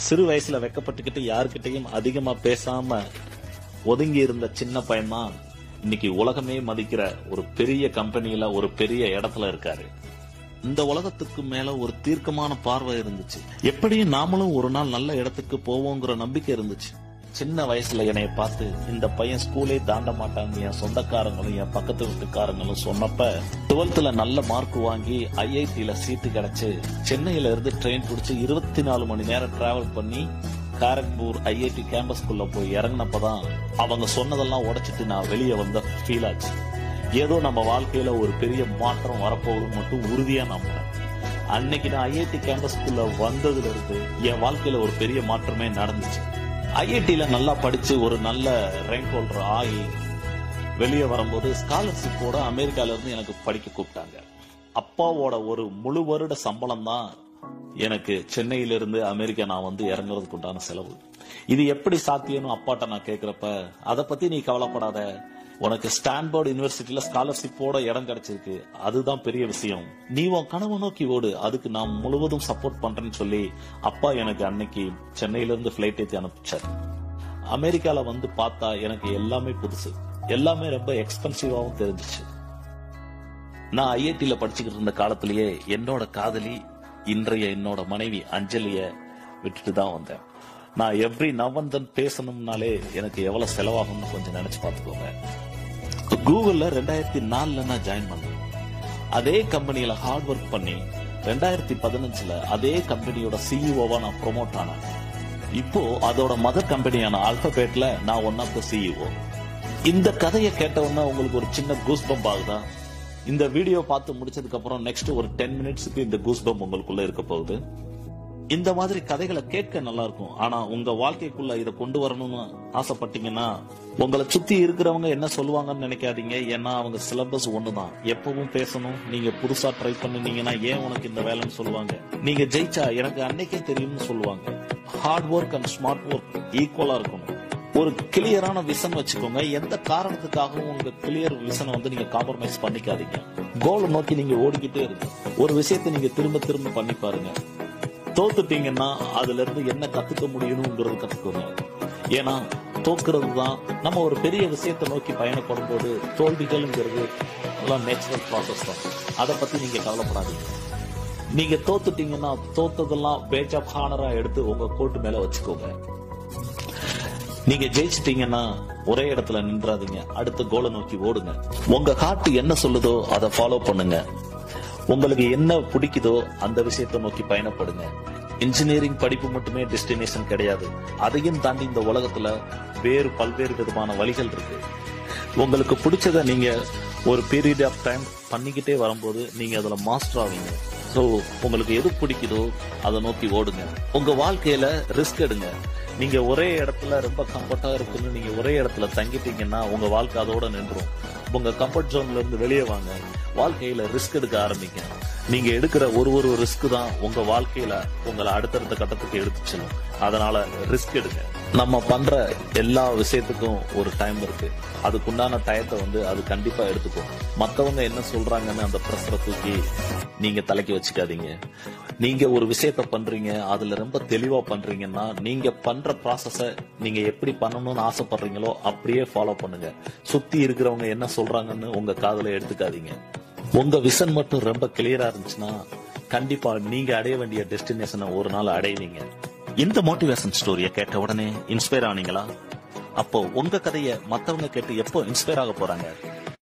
சிறு வயசுல வெக்கப்பட்டுக்கிட்டு யாருக்கிட்டையும் அதிகமா பேசாம ஒதுங்கி இருந்த சின்ன பையன்தான் இன்னைக்கு உலகமே மதிக்கிற ஒரு பெரிய கம்பெனியில ஒரு பெரிய இடத்துல இருக்காரு இந்த உலகத்துக்கு மேல ஒரு தீர்க்கமான பார்வை இருந்துச்சு எப்படியும் நாமளும் ஒரு நாள் நல்ல இடத்துக்கு போவோங்கிற நம்பிக்கை இருந்துச்சு சின்ன வயசுல என்னைய பார்த்து இந்த பையன் ஸ்கூலே தாண்ட மாட்டாங்க என் சொந்தக்காரங்களும் என் பக்கத்து வீட்டுக்காரங்களும் சொன்னப்ப டுவெல்த்ல நல்ல மார்க் வாங்கி ஐஐடில சீட்டு கிடைச்சு சென்னையில இருந்து ட்ரெயின் பிடிச்சு இருபத்தி நாலு மணி நேரம் டிராவல் பண்ணி காரக்பூர் ஐஐடி கேம்பஸ்குள்ள போய் இறங்கினப்பதான் அவங்க சொன்னதெல்லாம் உடைச்சிட்டு நான் வெளியே வந்த ஃபீல் ஆச்சு ஏதோ நம்ம வாழ்க்கையில ஒரு பெரிய மாற்றம் வரப்போகுதுன்னு மட்டும் உறுதியா நம்பினேன் அன்னைக்கு நான் ஐஐடி கேம்பஸ்குள்ள வந்ததுல இருந்து என் வாழ்க்கையில ஒரு பெரிய மாற்றமே நடந்துச்சு ஐஐடில நல்லா படிச்சு ஒரு நல்ல ரேங்க் ஹோல்டர் ஆகி வெளியே வரும்போது ஸ்காலர்ஷிப்போட அமெரிக்கால இருந்து எனக்கு படிக்க கூப்பிட்டாங்க அப்பாவோட ஒரு முழு வருட சம்பளம் தான் எனக்கு சென்னையில இருந்து அமெரிக்கா நான் வந்து இறங்குறதுக்கு உண்டான செலவு இது எப்படி சாத்தியம்னு அப்பாட்ட நான் கேக்குறப்ப அதை பத்தி நீ கவலைப்படாத உனக்கு ஸ்டான்போர்டு யூனிவர்சிட்டியில ஸ்காலர்ஷிப்போட இடம் கிடைச்சிருக்கு அதுதான் பெரிய விஷயம் நீ உன் கனவை நோக்கி ஓடு அதுக்கு நான் முழுவதும் சப்போர்ட் பண்றேன்னு சொல்லி அப்பா எனக்கு அன்னைக்கு சென்னையில இருந்து பிளைட் ஏத்தி அனுப்பிச்சார் அமெரிக்கால வந்து பார்த்தா எனக்கு எல்லாமே புதுசு எல்லாமே ரொம்ப எக்ஸ்பென்சிவாவும் தெரிஞ்சிச்சு நான் ஐஐடில படிச்சுக்கிட்டு இருந்த காலத்திலேயே என்னோட காதலி இன்றைய என்னோட மனைவி அஞ்சலிய விட்டுட்டு தான் வந்தேன் நான் எவ்ரி நவந்தன் பேசணும்னாலே எனக்கு எவ்வளவு செலவாகும்னு கொஞ்சம் நினைச்சு பார்த்துக்கோங்க கூகுள்ல ரெண்டாயிரத்தி நாலுல நான் ஜாயின் பண்ணேன் அதே கம்பெனியில ஹார்ட் ஒர்க் பண்ணி ரெண்டாயிரத்தி பதினஞ்சுல அதே கம்பெனியோட சிஇஓவா நான் ப்ரொமோட் ஆனேன் இப்போ அதோட மதர் கம்பெனியான ஆல்பபேட்ல நான் ஒன் ஆஃப் த சிஇஓ இந்த கதையை கேட்ட உடனே உங்களுக்கு ஒரு சின்ன கூஸ் பம்ப் ஆகுதா இந்த வீடியோ பார்த்து முடிச்சதுக்கு அப்புறம் நெக்ஸ்ட் ஒரு டென் மினிட்ஸ்க்கு இந்த கூஸ் பம்ப் உங்களுக்குள்ள இருக்க போகுது இந்த மாதிரி கதைகளை கேட்க நல்லா இருக்கும் ஆனா உங்க வாழ்க்கைக்குள்ள இதை கொண்டு வரணும்னு ஆசைப்பட்டீங்கன்னா உங்களை சுத்தி இருக்கிறவங்க என்ன சொல்லுவாங்கன்னு நினைக்காதீங்க ஏன்னா அவங்க சிலபஸ் ஒண்ணுதான் எப்பவும் பேசணும் நீங்க புதுசா ட்ரை பண்ணுனீங்கன்னா ஏன் உனக்கு இந்த வேலைன்னு சொல்லுவாங்க நீங்க ஜெயிச்சா எனக்கு அன்னைக்கே தெரியும்னு சொல்லுவாங்க hard work and smart work ஈக்குவலா இருக்கணும் ஒரு கிளியரான விஷன் வச்சுக்கோங்க எந்த காரணத்துக்காகவும் உங்க கிளியர் விஷனை வந்து நீங்க காம்ப்ரமைஸ் பண்ணிக்காதீங்க கோலை நோக்கி நீங்க ஓடிக்கிட்டே இருங்க ஒரு விஷயத்தை நீங்க திரும்ப திரும்ப பண்ணி பாருங்க தோத்துட்டீங்கன்னா அதுல இருந்து என்ன கத்துக்க முடியணுங்கிறது கத்துக்கோங்க ஏன்னா தோக்குறது தான் நம்ம ஒரு பெரிய விஷயத்தை நோக்கி பயணப்படும் போது தோல்விகள்ங்கிறது எல்லாம் நேச்சுரல் ப்ராசஸ் தான் அதை பத்தி நீங்க கவலைப்படாதீங்க நீங்க தோத்துட்டீங்கன்னா தோத்ததெல்லாம் பேஜ் ஆஃப் ஹானரா எடுத்து உங்க கோட்டு மேல வச்சுக்கோங்க நீங்க ஜெயிச்சிட்டீங்கன்னா ஒரே இடத்துல நின்றாதீங்க அடுத்த கோலை நோக்கி ஓடுங்க உங்க ஹார்ட் என்ன சொல்லுதோ அதை ஃபாலோ பண்ணுங்க உங்களுக்கு என்ன பிடிக்குதோ அந்த விஷயத்தை நோக்கி பயணப்படுங்க இன்ஜினியரிங் படிப்பு மட்டுமே டெஸ்டினேஷன் கிடையாது அதையும் தாண்டி இந்த உலகத்துல வேறு பல்வேறு விதமான வழிகள் இருக்கு உங்களுக்கு பிடிச்சத நீங்க ஒரு பீரியட் ஆஃப் டைம் பண்ணிக்கிட்டே வரும்போது நீங்க அதுல மாஸ்டர் ஆவீங்க ஸோ உங்களுக்கு எது பிடிக்குதோ அதை நோக்கி ஓடுங்க உங்க வாழ்க்கையில ரிஸ்க் எடுங்க நீங்க ஒரே இடத்துல ரொம்ப கம்ஃபர்ட்டா இருக்குன்னு நீங்க ஒரே இடத்துல தங்கிட்டீங்கன்னா உங்க வாழ்க்கை அதோட நின்றும் உங்க கம்ஃபர்ட் ஜோன்ல இருந்து வெளியே வாங்க வாழ்க்கையில ரிஸ்க் எடுக்க ஆரம்பிங்க நீங்க எடுக்கிற ஒரு ஒரு ரிஸ்க் தான் உங்க வாழ்க்கையில உங்களை அடுத்தடுத்த கட்டத்துக்கு எடுத்து செல்லும் அதனால ரிஸ்க் எடுங்க நம்ம பண்ற எல்லா விஷயத்துக்கும் ஒரு டைம் இருக்கு அதுக்குண்டான டயத்தை வந்து அது கண்டிப்பா எடுத்துக்கும் மத்தவங்க என்ன சொல்றாங்கன்னு அந்த ப்ரெஷரை தூக்கி நீங்க தலைக்கு வச்சுக்காதீங்க நீங்க ஒரு விஷயத்த பண்றீங்க அதுல ரொம்ப தெளிவா பண்றீங்கன்னா நீங்க பண்ற ப்ராசஸ நீங்க எப்படி பண்ணணும்னு ஆசைப்படுறீங்களோ அப்படியே ஃபாலோ பண்ணுங்க சுத்தி இருக்கிறவங்க என்ன சொல்றாங்கன்னு உங்க காதுல எடுத்துக்காதீங்க உங்க விஷன் மட்டும் ரொம்ப கிளியரா இருந்துச்சுன்னா கண்டிப்பா நீங்க அடைய வேண்டிய டெஸ்டினேஷனை ஒரு நாள் அடைவீங்க இந்த மோட்டிவேஷன் ஸ்டோரியை கேட்ட உடனே இன்ஸ்பயர் ஆனீங்களா அப்போ உங்க கதையை மத்தவங்க கேட்டு எப்போ இன்ஸ்பயர் ஆக போறாங்க